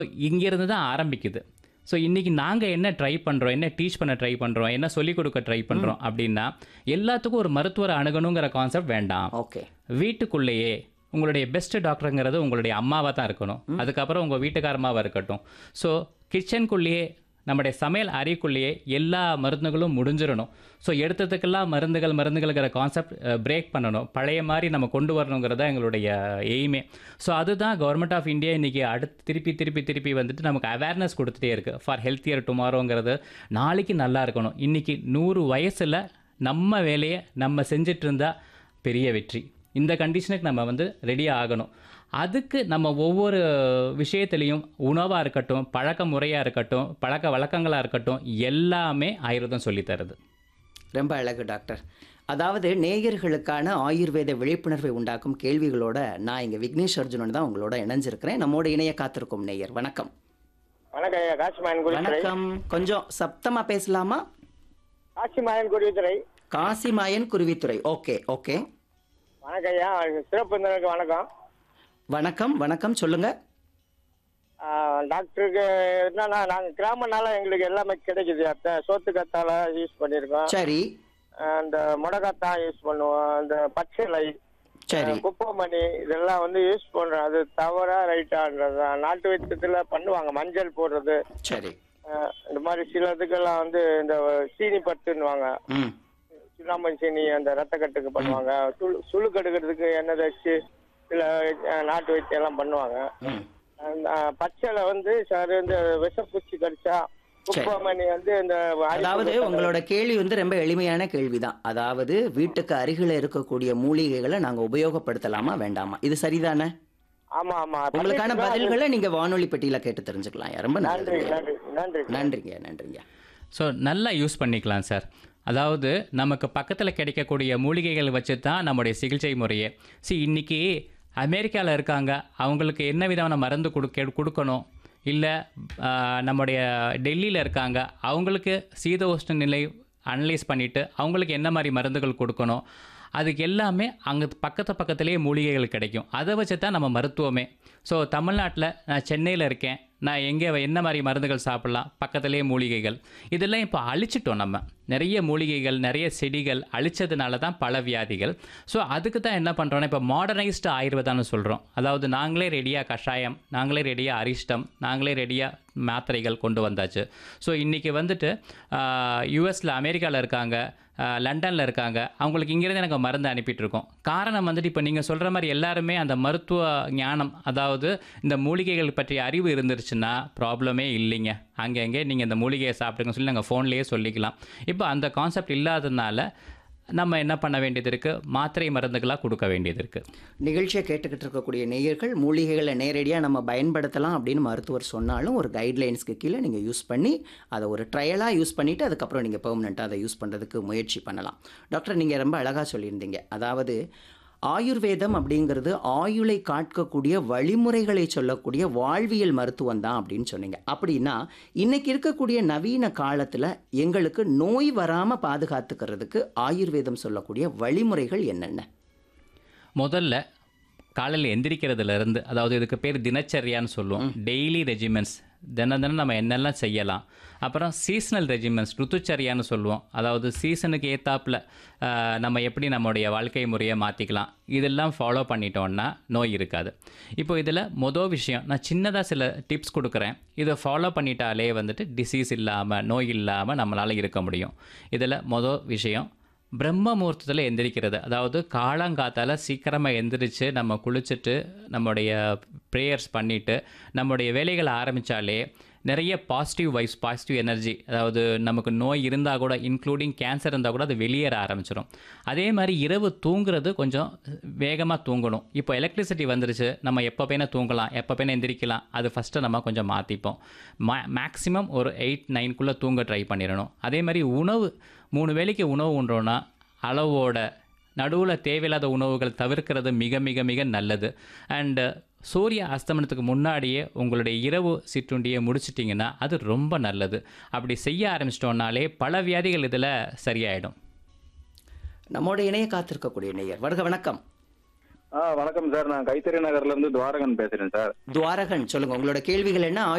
இங்கேருந்து தான் ஆரம்பிக்குது ஸோ இன்றைக்கி நாங்கள் என்ன ட்ரை பண்ணுறோம் என்ன டீச் பண்ண ட்ரை பண்ணுறோம் என்ன சொல்லிக் கொடுக்க ட்ரை பண்ணுறோம் அப்படின்னா எல்லாத்துக்கும் ஒரு மருத்துவரை அணுகணுங்கிற கான்செப்ட் வேண்டாம் ஓகே வீட்டுக்குள்ளேயே உங்களுடைய பெஸ்ட் டாக்டருங்கிறது உங்களுடைய அம்மாவாக தான் இருக்கணும் அதுக்கப்புறம் உங்கள் வீட்டுக்காரமாவாக இருக்கட்டும் ஸோ கிச்சனுக்குள்ளேயே நம்முடைய சமையல் அறைக்குள்ளேயே எல்லா மருந்துகளும் முடிஞ்சிடணும் ஸோ எடுத்ததுக்கெல்லாம் மருந்துகள் மருந்துகள்ங்கிற கான்செப்ட் பிரேக் பண்ணணும் பழைய மாதிரி நம்ம கொண்டு வரணுங்கிறதா எங்களுடைய எய்மே ஸோ அதுதான் கவர்மெண்ட் ஆஃப் இந்தியா இன்றைக்கி அடுத்து திருப்பி திருப்பி திருப்பி வந்துட்டு நமக்கு அவேர்னஸ் கொடுத்துட்டே இருக்குது ஃபார் ஹெல்த்தியர் டுமாரோங்கிறது நாளைக்கு நல்லா இருக்கணும் இன்றைக்கி நூறு வயசில் நம்ம வேலையை நம்ம செஞ்சிட்டு இருந்தா பெரிய வெற்றி இந்த கண்டிஷனுக்கு நம்ம வந்து ரெடியாக ஆகணும் அதுக்கு நம்ம ஒவ்வொரு விஷயத்துலையும் உணவாக இருக்கட்டும் பழக்க முறையாக இருக்கட்டும் பழக்க வழக்கங்களாக இருக்கட்டும் எல்லாமே ஆயுர்வேதம் சொல்லித் தருது ரொம்ப அழகு டாக்டர் அதாவது நேயர்களுக்கான ஆயுர்வேத விழிப்புணர்வை உண்டாக்கும் கேள்விகளோட நான் இங்கே விக்னேஷ் அர்ஜுனன் தான் உங்களோட இணைஞ்சிருக்கிறேன் நம்மோட இணைய காத்திருக்கும் நேயர் வணக்கம் வணக்கம் ஐயா காசிமாயன் குருத்துறை வணக்கம் கொஞ்சம் சப்தமா பேசலாமா காசிமாயன் குருத்துறை காசிமாயன் குருவித்துறை ஓகே ஓகே வணக்கம் ஐயா சிறப்பு விருந்தினருக்கு வணக்கம் வணக்கம் வணக்கம் சொல்லுங்க ஆஹ் டாக்டருக்கு என்னன்னா நாங்கள் கிராமனால எங்களுக்கு எல்லாமே கிடைக்குது அத்தை சோத்து கத்தால யூஸ் பண்ணியிருக்கோம் சரி அந்த முடக்கத்தான் யூஸ் பண்ணுவோம் அந்த பச்சை சரி குப்பமணி இதெல்லாம் வந்து யூஸ் பண்றோம் அது தவறா ரைட்டான்றது நாட்டு வைத்தியத்துல பண்ணுவாங்க மஞ்சள் போடுறது சரி ஆஹ் இந்த மாதிரி சில இதுக்கெல்லாம் வந்து இந்த சீனி பட்டுன்னுவாங்க ம் சுண்ணாம்பு சீனி அந்த ரத்தக்கட்டுக்கு பண்ணுவாங்க சுழு சுழுக்கு எடுக்கிறதுக்கு எண்ணெய் தேய்ச்சி சில அஹ், நாட்டு வைத்தியம் எல்லாம் பண்ணுவாங்க ம் அந்த, அஹ், பச்சைல வந்து சார் இந்த விஷப்பூச்சி கடிச்சா குப்பமணி வந்து இந்த அதாவது உங்களோட கேள்வி வந்து ரொம்ப எளிமையான கேள்விதான் அதாவது வீட்டுக்கு அருகில இருக்கக்கூடிய மூலிகைகளை நாங்க உபயோகப்படுத்தலாமா வேண்டாமா இது சரிதானே ஆமா ஆமா உங்களுக்கான பதில்களை நீங்க வானொலி பெட்டியில கேட்டு தெரிஞ்சுக்கலாம் ரொம்ப நன்றி நன்றி நன்றி நன்றி நன்றிங்க நன்றிங்க ஸோ நல்லா யூஸ் பண்ணிக்கலாம் சார் அதாவது நமக்கு பக்கத்தில் கிடைக்கக்கூடிய மூலிகைகள் வச்சு தான் நம்முடைய சிகிச்சை முறையே சி இன்னைக்கு அமெரிக்காவில் இருக்காங்க அவங்களுக்கு என்ன விதமான மருந்து கொடுக்க கொடுக்கணும் இல்லை நம்முடைய டெல்லியில் இருக்காங்க அவங்களுக்கு சீத உஷ்ண நிலை அனலைஸ் பண்ணிவிட்டு அவங்களுக்கு என்ன மாதிரி மருந்துகள் கொடுக்கணும் அதுக்கு எல்லாமே அங்கே பக்கத்து பக்கத்துலேயே மூலிகைகள் கிடைக்கும் அதை வச்சு தான் நம்ம மருத்துவமே ஸோ தமிழ்நாட்டில் நான் சென்னையில் இருக்கேன் நான் எங்கே என்ன மாதிரி மருந்துகள் சாப்பிட்லாம் பக்கத்துலேயே மூலிகைகள் இதெல்லாம் இப்போ அழிச்சிட்டோம் நம்ம நிறைய மூலிகைகள் நிறைய செடிகள் அழிச்சதுனால தான் பல வியாதிகள் ஸோ அதுக்கு தான் என்ன பண்ணுறோன்னா இப்போ மாடர்னைஸ்டு ஆயுர்வேதான்னு சொல்கிறோம் அதாவது நாங்களே ரெடியாக கஷாயம் நாங்களே ரெடியாக அரிஷ்டம் நாங்களே ரெடியாக மாத்திரைகள் கொண்டு வந்தாச்சு ஸோ இன்றைக்கி வந்துட்டு யூஎஸில் அமெரிக்காவில் இருக்காங்க லண்டனில் இருக்காங்க அவங்களுக்கு இங்கேருந்து எனக்கு மருந்து அனுப்பிட்டு இருக்கோம் காரணம் வந்துட்டு இப்போ நீங்கள் சொல்கிற மாதிரி எல்லாருமே அந்த மருத்துவ ஞானம் அதாவது இந்த மூலிகைகள் பற்றிய அறிவு இருந்துருச்சுன்னா ப்ராப்ளமே இல்லைங்க அங்கங்கே நீங்கள் இந்த மூலிகையை சாப்பிடுங்கன்னு சொல்லி நாங்கள் ஃபோன்லேயே சொல்லிக்கலாம் இப்போ அந்த கான்செப்ட் இல்லாததுனால நம்ம என்ன பண்ண வேண்டியது இருக்குது மாத்திரை மருந்துகளாக கொடுக்க வேண்டியது இருக்குது நிகழ்ச்சியை கேட்டுக்கிட்டு இருக்கக்கூடிய நேயர்கள் மூலிகைகளை நேரடியாக நம்ம பயன்படுத்தலாம் அப்படின்னு மருத்துவர் சொன்னாலும் ஒரு கைட்லைன்ஸ்க்கு கீழே நீங்கள் யூஸ் பண்ணி அதை ஒரு ட்ரையலாக யூஸ் பண்ணிவிட்டு அதுக்கப்புறம் நீங்கள் பெர்மனெண்ட்டாக அதை யூஸ் பண்ணுறதுக்கு முயற்சி பண்ணலாம் டாக்டர் நீங்கள் ரொம்ப அழகாக சொல்லியிருந்தீங்க அதாவது ஆயுர்வேதம் அப்படிங்கிறது ஆயுளை காட்கக்கூடிய வழிமுறைகளை சொல்லக்கூடிய வாழ்வியல் மருத்துவம் தான் அப்படின்னு சொன்னீங்க அப்படின்னா இன்னைக்கு இருக்கக்கூடிய நவீன காலத்தில் எங்களுக்கு நோய் வராமல் பாதுகாத்துக்கிறதுக்கு ஆயுர்வேதம் சொல்லக்கூடிய வழிமுறைகள் என்னென்ன முதல்ல காலையில் எந்திரிக்கிறதுலேருந்து அதாவது இதுக்கு பேர் தினச்சரியான்னு சொல்லுவோம் டெய்லி ரெஜிமெண்ட்ஸ் தினம் தினம் நம்ம என்னெல்லாம் செய்யலாம் அப்புறம் சீசனல் ரெஜிமெண்ட்ஸ் ருத்துச்சரியான்னு சொல்லுவோம் அதாவது சீசனுக்கு ஏத்தாப்புல ஆஹ், நம்ம எப்படி நம்மளுடைய வாழ்க்கை முறையை மாற்றிக்கலாம் இதெல்லாம் ஃபாலோ பண்ணிட்டோம்னா நோய் இருக்காது இப்போ இதில் மொதல் விஷயம் நான் சின்னதாக சில டிப்ஸ் கொடுக்குறேன் இதை ஃபாலோ பண்ணிட்டாலே வந்துட்டு டிசீஸ் இல்லாமல் நோய் இல்லாமல் நம்மளால் இருக்க முடியும் இதில் மொதல் விஷயம் பிரம்ம முகூர்த்தத்தில் எந்திரிக்கிறது அதாவது காலங்காத்தால் சீக்கிரமாக எந்திரிச்சு நம்ம குளிச்சுட்டு நம்முடைய ப்ரேயர்ஸ் பண்ணிவிட்டு நம்முடைய வேலைகளை ஆரம்பித்தாலே நிறைய பாசிட்டிவ் வைப்ஸ் பாசிட்டிவ் எனர்ஜி அதாவது நமக்கு நோய் இருந்தால் கூட இன்க்ளூடிங் கேன்சர் இருந்தால் கூட அது வெளியேற ஆரம்பிச்சிடும் அதே மாதிரி இரவு தூங்குறது கொஞ்சம் வேகமாக தூங்கணும் இப்போ எலக்ட்ரிசிட்டி வந்துருச்சு நம்ம எப்போ வேணா தூங்கலாம் எப்போ வேணா எந்திரிக்கலாம் அது ஃபஸ்ட்டு நம்ம கொஞ்சம் மாற்றிப்போம் மா மேக்ஸிமம் ஒரு எயிட் நைன்குள்ளே தூங்க ட்ரை பண்ணிடணும் அதே மாதிரி உணவு மூணு வேளைக்கு உணவு உண்றோன்னா அளவோட நடுவில் தேவையில்லாத உணவுகள் தவிர்க்கிறது மிக மிக மிக நல்லது அண்டு சூரிய அஸ்தமனத்துக்கு முன்னாடியே உங்களுடைய இரவு சிற்றுண்டியை முடிச்சிட்டிங்கன்னா அது ரொம்ப நல்லது அப்படி செய்ய ஆரம்பிச்சிட்டோம்னாலே பல வியாதிகள் இதில் சரியாயிடும் நம்மோட இணைய காத்திருக்கக்கூடிய நேயர் வருக வணக்கம் ஆ வணக்கம் சார் நான் கைத்தறி நகர்ல இருந்து துவாரகன் பேசுறேன் சார் துவாரகன் சொல்லுங்க உங்களோட கேள்விகள் என்ன